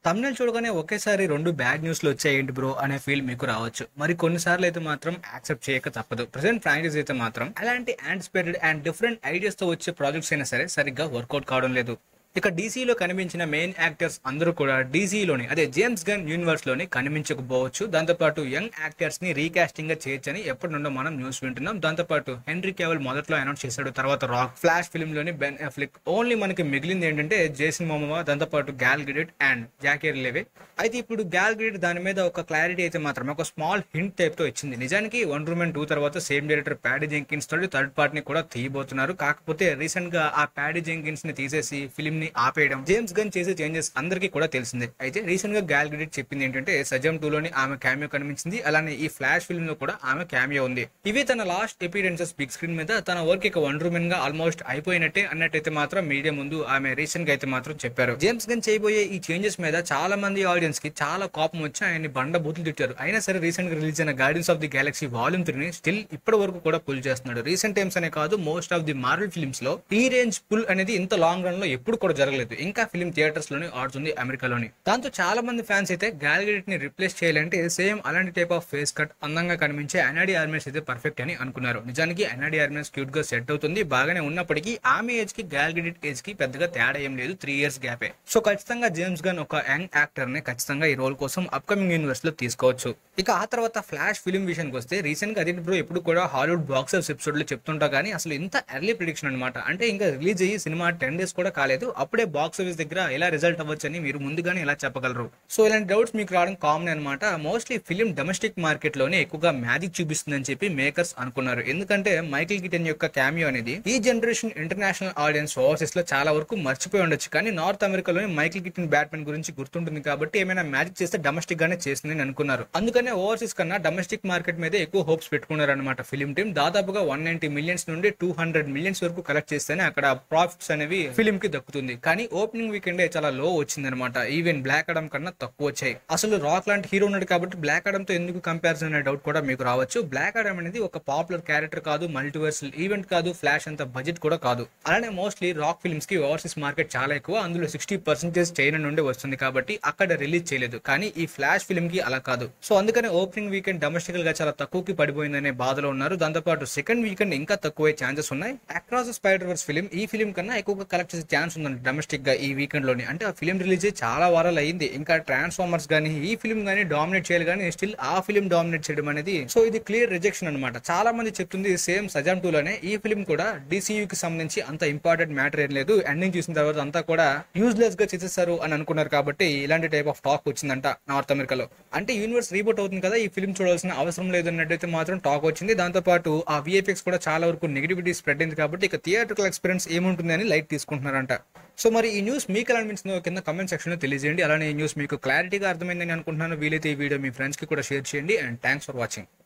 తమిళ చూడగానే ఒకేసారి రెండు బ్యాడ్ న్యూస్లు వచ్చాయేంటి బ్రో అనే ఫీల్ మీకు రావచ్చు మరి కొన్నిసార్లు అయితే మాత్రం యాక్సెప్ట్ చేయక తప్పదు ప్రజెంట్ ఫ్రాంచైజ్ అయితే మాత్రం అలాంటి యాంటిసిపేటెడ్ అండ్ డిఫరెంట్ ఐడియాస్ తో వచ్చే ప్రాజెక్ట్స్ అయినా సరే సరిగ్గా వర్కౌట్ కావడం లేదు ఇక డీసీలో కనిపించిన మెయిన్ యాక్టర్స్ అందరూ కూడా డీసీలోని అదే జేమ్స్ గన్ యూనివర్స్ లోని కనిపించకపోవచ్చు దాంతోపాటు యంగ్ యాక్టర్స్ ని రీకాస్టింగ్ గా చేయొచ్చని ఎప్పటి నుండో మనం న్యూస్ వింటున్నాం దాంతోపాటు హెన్రీ కేవల్ మొదట్లో అనౌన్స్ చేశాడు తర్వాత రాక్ ఫ్లాష్ ఫిల్మ్ లోని బెన్ ఎఫ్లిక్ ఓన్లీ మనకి మిగిలింది ఏంటంటే జేసన్ మోమోవా దాంతోపాటు గ్యాల్ గ్రిడెట్ అండ్ జాకేర్ లేవే అయితే ఇప్పుడు గ్యాల్ గ్రిడెట్ దాని మీద ఒక క్లారిటీ అయితే మాత్రం ఒక స్మాల్ హింట్ టైప్ తో ఇచ్చింది నిజానికి వన్ రూమ్ అండ్ టూ తర్వాత సేమ్ డైరెక్టర్ ప్యాడీ జెంకిన్స్ తోటి థర్డ్ పార్ట్ ని కూడా తీయబోతున్నారు కాకపోతే రీసెంట్ గా ఆ ప్యాడీ జెంకిన్స్ ని తీసేసి ఫిల్మ్ ని ఆపేయడం జేమ్స్ గన్ చేసే చేంజెస్ అందరికీ కూడా తెలిసిందే అయితే రీసెంట్ గా గ్యాల్ గ్రిడెట్ చెప్పింది ఏంటంటే సజమ్ టూ లోని ఆమె క్యామియో కనిపించింది అలానే ఈ ఫ్లాష్ ఫిల్మ్ లో కూడా ఆమె క్యామియో ఉంది ఇవి తన లాస్ట్ ఎపిడెన్సెస్ బిగ్ స్క్రీన్ మీద తన వర్క్ ఇక వన్ రూమెన్ గా ఆల్మోస్ట్ అయిపోయినట్టే అన్నట్టయితే మాత్రం మీడియా ముందు ఆమె రీసెంట్ గా అయితే మాత్రం చెప్పారు జేమ్స్ గన్ చేయబోయే ఈ చేంజెస్ మీద చాలా మంది ఆడియన్స్ కి చాలా కోపం వచ్చి ఆయన్ని బండ బూతులు తిట్టారు అయినా సరే రీసెంట్ గా రిలీజ్ అయిన Guardians of the Galaxy volume three ని స్టిల్ ఇప్పటి వరకు కూడా పుల్ చేస్తున్నాడు రీసెంట్ టైమ్స్ అనే కాదు most of the Marvel films లో ఈ రేంజ్ పుల్ అనేది ఇంత లాంగ్ రన్ లో ఎప్పుడు కూడా జరగలేదు ఇంకా ఫిల్మ్ థియేటర్స్ లోని ఆడుతుంది అమెరికాలోని దాంతో చాలా మంది ఫ్యాన్స్ అయితే గ్యాలగెట్ ని రిప్లేస్ చేయాలంటే సేమ్ అలాంటి టైప్ ఆఫ్ ఫేస్ కట్ అందంగా కనిపించే ఎన్ఆడి ఆర్మేస్ అయితే పర్ఫెక్ట్ అని అనుకున్నారు నిజానికి ఎన్ఆడి ఆర్మేస్ క్యూట్ గా సెట్ అవుతుంది బాగానే ఉన్నప్పటికీ ఆమె ఏజ్ కి గ్యాలగెట్ ఏజ్ కి పెద్దగా తేడా ఏం లేదు త్రీ ఇయర్స్ గ్యాపే సో ఖచ్చితంగా జేమ్స్ గన్ ఒక యంగ్ యాక్టర్ ని ఖచ్చితంగా ఈ రోల్ కోసం అప్కమింగ్ యూనివర్స్ లో తీసుకోవచ్చు ఇక ఆ తర్వాత ఫ్లాష్ ఫిల్మ్ విషయానికి వస్తే రీసెంట్ గా అదే బ్రో ఎప్పుడు కూడా హాలీవుడ్ బాక్స్ ఆఫీస్ ఎపిసోడ్ లో చెప్తుంటా కానీ అసలు ఇంత ఎర్లీ ప్రిడిక్షన్ అనమాట అంటే ఇంకా రిలీజ్ అయ్యి సినిమా టెన్ డేస్ కూడా కాలేదు అప్పుడే బాక్స్ ఆఫీస్ దగ్గర ఎలా రిజల్ట్ అవ్వచ్చు అని మీరు ముందుగానే ఎలా చెప్పగలరు సో ఇలాంటి డౌట్స్ మీకు రావడం కామన్ అనమాట మోస్ట్లీ ఫిలిం డొమెస్టిక్ మార్కెట్ లోనే ఎక్కువగా మ్యాజిక్ చూపిస్తుందని చెప్పి మేకర్స్ అనుకున్నారు ఎందుకంటే మైకిల్ గిటన్ యొక్క క్యామియో అనేది ఈ జనరేషన్ ఇంటర్నేషనల్ ఆడియన్స్ ఓవర్సీస్ లో చాలా వరకు మర్చిపోయి ఉండొచ్చు కానీ నార్త్ అమెరికాలోని మైకిల్ గిటన్ బ్యాట్మెన్ గురించి గుర్తుంటుంది కాబట్టి ఏమైనా మ్యాజిక్ చేస్తే డొమెస్టిక్ గానే చేస్తుందని అనుకున్నారు అందుకనే ఓవర్సీస్ కన్నా డొమెస్టిక్ మార్కెట్ మీద ఎక్కువ హోప్స్ పెట్టుకున్నారు అనమాట ఫిలిం టీమ్ దాదాపుగా వన్ నైన్టీ మిలియన్స్ నుండి టూ హండ్రెడ్ మిలియన్స్ వరకు కలెక్ట్ చేస్తేనే అక్కడ ప్రాఫిట్స్ అనేవి ఫిలిం కి దక్కుతుంది కానీ ఓపెనింగ్ వీకెండ్ చాలా లో వచ్చింది అనమాట ఈవెన్ బ్లాక్ అడమ్ కన్నా తక్కువ వచ్చాయి అసలు రాక్ లాంటి హీరో ఉన్నాడు కాబట్టి బ్లాక్ అడమ్ తో ఎందుకు కంపారిజన్ అనే డౌట్ కూడా మీకు రావచ్చు బ్లాక్ అడమ్ అనేది ఒక పాపులర్ క్యారెక్టర్ కాదు మల్టీవర్సల్ ఈవెంట్ కాదు ఫ్లాష్ అంత బడ్జెట్ కూడా కాదు అలానే మోస్ట్లీ రాక్ ఫిల్మ్స్ కి ఓవర్సీస్ మార్కెట్ చాలా ఎక్కువ అందులో సిక్స్టీ పర్సెంటేజ్ చైనా నుండి వస్తుంది కాబట్టి అక్కడ రిలీజ్ చేయలేదు కానీ ఈ ఫ్లాష్ ఫిల్మ్ కి అలా కాదు సో అందుకనే ఓపెనింగ్ వీకెండ్ డొమెస్టికల్ గా చాలా తక్కువకి పడిపోయిందనే బాధలో ఉన్నారు దాంతోపాటు సెకండ్ వీకెండ్ ఇంకా తక్కువే ఛాన్సెస్ ఉన్నాయి అక్రాస్ స్పైడర్ వర్స్ ఫిల్మ్ ఈ ఫిల్మ్ కన్నా ఎక్కువగా కలెక్ట్ చేసే ఛాన్స్ ఉందండి డొమెస్టిక్ గా ఈ వీకెండ్ లోని అంటే ఆ ఫిల్మ్ రిలీజ్ అయ్యి చాలా వారాలు అయింది ఇంకా ట్రాన్స్ఫార్మర్స్ గానీ ఈ ఫిల్మ్ గానీ డామినేట్ చేయాలి కానీ స్టిల్ ఆ ఫిల్మ్ డామినేట్ చేయడం అనేది సో ఇది క్లియర్ రిజెక్షన్ అనమాట చాలా మంది చెప్తుంది సేమ్ సజామ్ టూ లోనే ఈ ఫిల్మ్ కూడా DCU కి సంబంధించి అంత ఇంపార్టెంట్ మ్యాటర్ ఏం లేదు ఎండింగ్ చూసిన తర్వాత అంతా కూడా యూజ్లెస్ గా చేసేస్తారు అని అనుకున్నారు కాబట్టి ఇలాంటి టైప్ ఆఫ్ టాక్ వచ్చిందంట నార్త్ అమెరికాలో అంటే యూనివర్స్ రీబోట్ అవుతుంది కదా ఈ ఫిల్మ్ చూడాల్సిన అవసరం లేదు అన్నట్టయితే మాత్రం టాక్ వచ్చింది దాంతో పాటు ఆ విఎఫ్ఎక్స్ కూడా చాలా వరకు నెగిటివిటీ స్ప్రెడ్ అయింది కాబట్టి ఇక థియేటర్కల్ ఎక్స్పీరియన్స్ ఏముంటుంది అని లైట్ తీసుకుంటున్నారంట సో మరి ఈ న్యూస్ మీకు ఎలా అనిపించిందో కింద కమెంట్ సెక్షన్ లో తెలియజేయండి అలానే ఈ న్యూస్ మీకు క్లారిటీగా అర్థమైందని అనుకుంటున్నాను వీలైతే ఈ వీడియో మీ ఫ్రెండ్స్ కి కూడా షేర్ చేయండి అండ్ థ్యాంక్స్ ఫర్ వాచింగ్